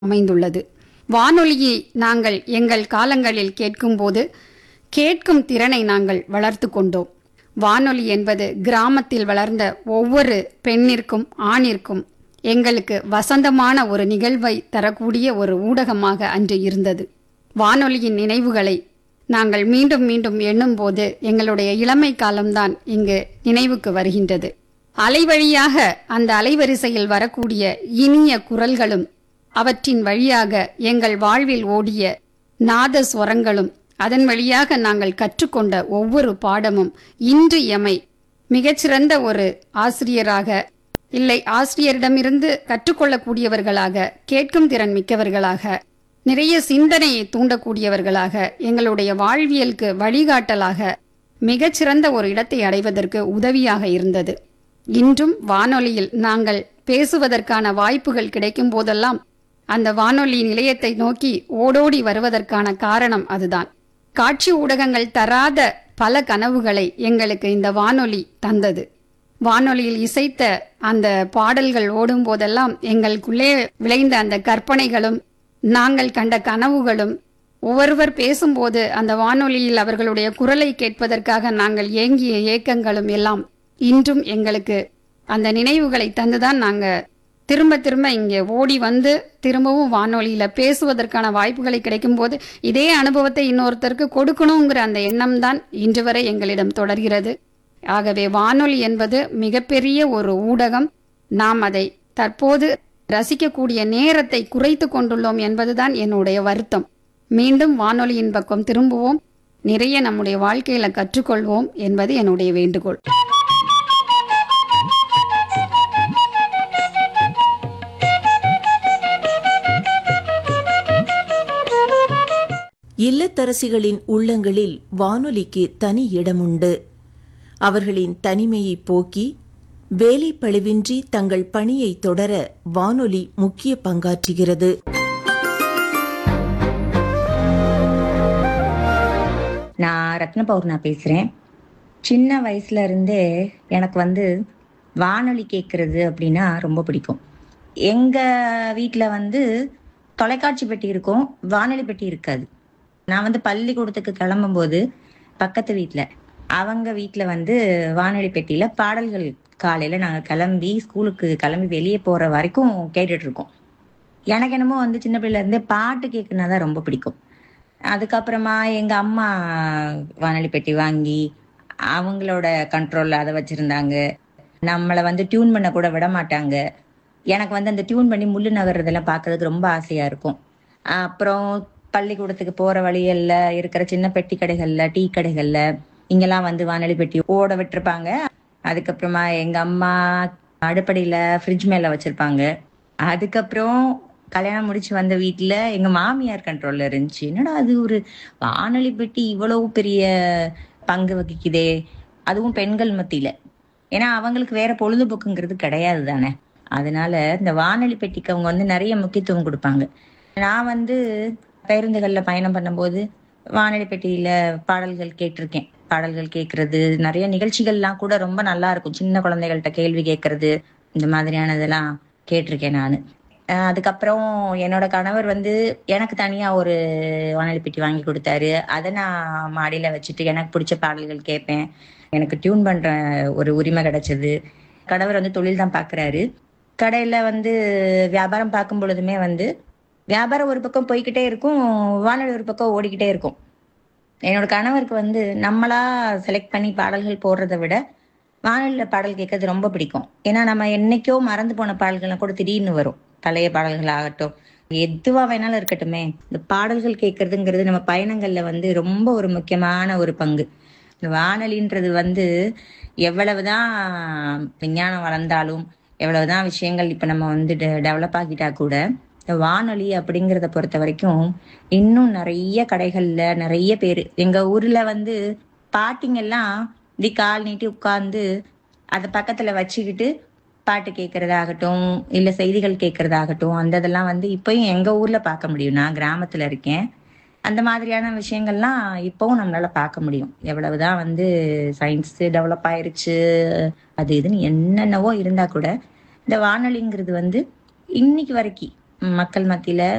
அமைந்துள்ளது வானொலியை நாங்கள் எங்கள் காலங்களில் கேட்கும்போது கேட்கும் திறனை நாங்கள் வளர்த்து கொண்டோம் வானொலி என்பது கிராமத்தில் வளர்ந்த ஒவ்வொரு பெண்ணிற்கும் ஆணிற்கும் எங்களுக்கு வசந்தமான ஒரு நிகழ்வை தரக்கூடிய ஒரு ஊடகமாக அன்று இருந்தது வானொலியின் நினைவுகளை நாங்கள் மீண்டும் மீண்டும் எண்ணும்போது எங்களுடைய இளமை காலம்தான் இங்கு நினைவுக்கு வருகின்றது அலைவழியாக அந்த அலைவரிசையில் வரக்கூடிய இனிய குரல்களும் அவற்றின் வழியாக எங்கள் வாழ்வில் ஓடிய நாத ஸ்வரங்களும் அதன் வழியாக நாங்கள் கற்றுக்கொண்ட ஒவ்வொரு பாடமும் இன்று எமை மிகச்சிறந்த ஒரு ஆசிரியராக இல்லை ஆசிரியரிடமிருந்து கற்றுக்கொள்ளக்கூடியவர்களாக கேட்கும் திறன் மிக்கவர்களாக நிறைய சிந்தனையை தூண்டக்கூடியவர்களாக எங்களுடைய வாழ்வியலுக்கு வழிகாட்டலாக மிகச்சிறந்த ஒரு இடத்தை அடைவதற்கு உதவியாக இருந்தது இன்றும் வானொலியில் நாங்கள் பேசுவதற்கான வாய்ப்புகள் கிடைக்கும் போதெல்லாம் அந்த வானொலி நிலையத்தை நோக்கி ஓடோடி வருவதற்கான காரணம் அதுதான் காட்சி ஊடகங்கள் தராத பல கனவுகளை எங்களுக்கு இந்த வானொலி தந்தது வானொலியில் இசைத்த அந்த பாடல்கள் ஓடும் போதெல்லாம் எங்களுக்குள்ளே விளைந்த அந்த கற்பனைகளும் நாங்கள் கண்ட கனவுகளும் ஒவ்வொருவர் பேசும்போது அந்த வானொலியில் அவர்களுடைய குரலை கேட்பதற்காக நாங்கள் ஏங்கிய ஏக்கங்களும் எல்லாம் இன்றும் எங்களுக்கு அந்த நினைவுகளை தந்துதான் நாங்க திரும்ப திரும்ப இங்கே ஓடி வந்து திரும்பவும் வானொலியில பேசுவதற்கான வாய்ப்புகளை கிடைக்கும் போது இதே அனுபவத்தை இன்னொருத்தருக்கு கொடுக்கணுங்கிற அந்த எண்ணம் தான் இன்று வரை எங்களிடம் தொடர்கிறது ஆகவே வானொலி என்பது மிகப்பெரிய ஒரு ஊடகம் நாம் அதை தற்போது ரசிக்கக்கூடிய நேரத்தை குறைத்து கொண்டுள்ளோம் என்பதுதான் என்னுடைய வருத்தம் மீண்டும் வானொலியின் பக்கம் திரும்புவோம் நிறைய நம்முடைய வாழ்க்கையில கற்றுக்கொள்வோம் என்பது என்னுடைய வேண்டுகோள் இல்லத்தரசிகளின் உள்ளங்களில் வானொலிக்கு தனி இடமுண்டு அவர்களின் தனிமையை போக்கி வேலை பழுவின்றி தங்கள் பணியை தொடர வானொலி முக்கிய பங்காற்றுகிறது நான் ரத்ன பௌர்ணா பேசுகிறேன் சின்ன வயசுல இருந்தே எனக்கு வந்து வானொலி கேட்குறது அப்படின்னா ரொம்ப பிடிக்கும் எங்கள் வீட்டில் வந்து தொலைக்காட்சி பெட்டி இருக்கும் வானொலி பெட்டி இருக்காது நான் வந்து பள்ளிக்கூடத்துக்கு கிளம்பும்போது பக்கத்து வீட்டில் அவங்க வீட்டில் வந்து வானொலி பெட்டியில் பாடல்கள் காலையில் நாங்கள் கிளம்பி ஸ்கூலுக்கு கிளம்பி வெளியே போகிற வரைக்கும் கேட்டுட்டு இருக்கோம் எனக்கு என்னமோ வந்து சின்ன பிள்ளைல இருந்தே பாட்டு கேட்கணுன்னா தான் ரொம்ப பிடிக்கும் அதுக்கப்புறமா எங்க அம்மா வானொலி பெட்டி வாங்கி அவங்களோட கண்ட்ரோல்ல அதை வச்சிருந்தாங்க நம்மளை வந்து டியூன் பண்ண கூட விட மாட்டாங்க எனக்கு வந்து அந்த டியூன் பண்ணி முள்ளு நகர்றதெல்லாம் பார்க்கறதுக்கு ரொம்ப ஆசையா இருக்கும் அப்புறம் பள்ளிக்கூடத்துக்கு போற வழிகள்ல இருக்கிற சின்ன பெட்டி கடைகள்ல டீ கடைகள்ல இங்கெல்லாம் வந்து வானொலி பெட்டி ஓட விட்டுருப்பாங்க அதுக்கப்புறமா எங்க அம்மா அடுப்படியில ஃப்ரிட்ஜ் மேல வச்சிருப்பாங்க அதுக்கப்புறம் கல்யாணம் முடிச்சு வந்த வீட்டுல எங்க மாமியார் கண்ட்ரோல்ல இருந்துச்சு என்னடா அது ஒரு வானொலி பெட்டி இவ்வளவு பெரிய பங்கு வகிக்குதே அதுவும் பெண்கள் மத்தியில ஏன்னா அவங்களுக்கு வேற பொழுதுபோக்குங்கிறது கிடையாது தானே அதனால இந்த வானொலி பெட்டிக்கு அவங்க வந்து நிறைய முக்கியத்துவம் கொடுப்பாங்க நான் வந்து பேருந்துகள்ல பயணம் பண்ணும்போது வானொலி பெட்டியில பாடல்கள் கேட்டிருக்கேன் பாடல்கள் கேட்கறது நிறைய நிகழ்ச்சிகள்லாம் கூட ரொம்ப நல்லா இருக்கும் சின்ன குழந்தைகள்கிட்ட கேள்வி கேட்கறது இந்த மாதிரியானதெல்லாம் கேட்டிருக்கேன் நான் அதுக்கப்புறம் என்னோட கணவர் வந்து எனக்கு தனியா ஒரு வானொலி பெட்டி வாங்கி கொடுத்தாரு அதை நான் மாடியில வச்சுட்டு எனக்கு பிடிச்ச பாடல்கள் கேட்பேன் எனக்கு டியூன் பண்ற ஒரு உரிமை கிடைச்சது கணவர் வந்து தொழில் தான் பாக்குறாரு கடையில வந்து வியாபாரம் பார்க்கும் பொழுதுமே வந்து வியாபாரம் ஒரு பக்கம் போய்கிட்டே இருக்கும் வானொலி ஒரு பக்கம் ஓடிக்கிட்டே இருக்கும் என்னோட கணவருக்கு வந்து நம்மளா செலக்ட் பண்ணி பாடல்கள் போடுறதை விட வானொலியில பாடல் கேட்கறது ரொம்ப பிடிக்கும் ஏன்னா நம்ம என்னைக்கோ மறந்து போன பாடல்கள்லாம் கூட திடீர்னு வரும் பழைய பாடல்கள் ஆகட்டும் எதுவா வேணாலும் இருக்கட்டுமே இந்த பாடல்கள் கேட்கறதுங்கிறது நம்ம பயணங்கள்ல வந்து ரொம்ப ஒரு முக்கியமான ஒரு பங்கு இந்த வானொலின்றது வந்து எவ்வளவுதான் விஞ்ஞானம் வளர்ந்தாலும் எவ்வளவுதான் விஷயங்கள் இப்ப நம்ம வந்து டெவலப் ஆகிட்டா கூட இந்த வானொலி அப்படிங்கிறத பொறுத்த வரைக்கும் இன்னும் நிறைய கடைகள்ல நிறைய பேர் எங்க ஊர்ல வந்து பாட்டிங்கெல்லாம் இப்படி கால் நீட்டி உட்கார்ந்து அதை பக்கத்துல வச்சுக்கிட்டு பாட்டு கேட்கறதாகட்டும் இல்ல செய்திகள் கேட்கறதாகட்டும் அந்த இதெல்லாம் வந்து இப்பயும் எங்க ஊர்ல பார்க்க முடியும் நான் கிராமத்துல இருக்கேன் அந்த மாதிரியான விஷயங்கள்லாம் இப்பவும் நம்மளால பார்க்க முடியும் எவ்வளவுதான் வந்து சயின்ஸ் டெவலப் ஆயிருச்சு அது இதுன்னு என்னென்னவோ இருந்தா கூட இந்த வானொலிங்கிறது வந்து இன்னைக்கு வரைக்கும் மக்கள் மத்தியில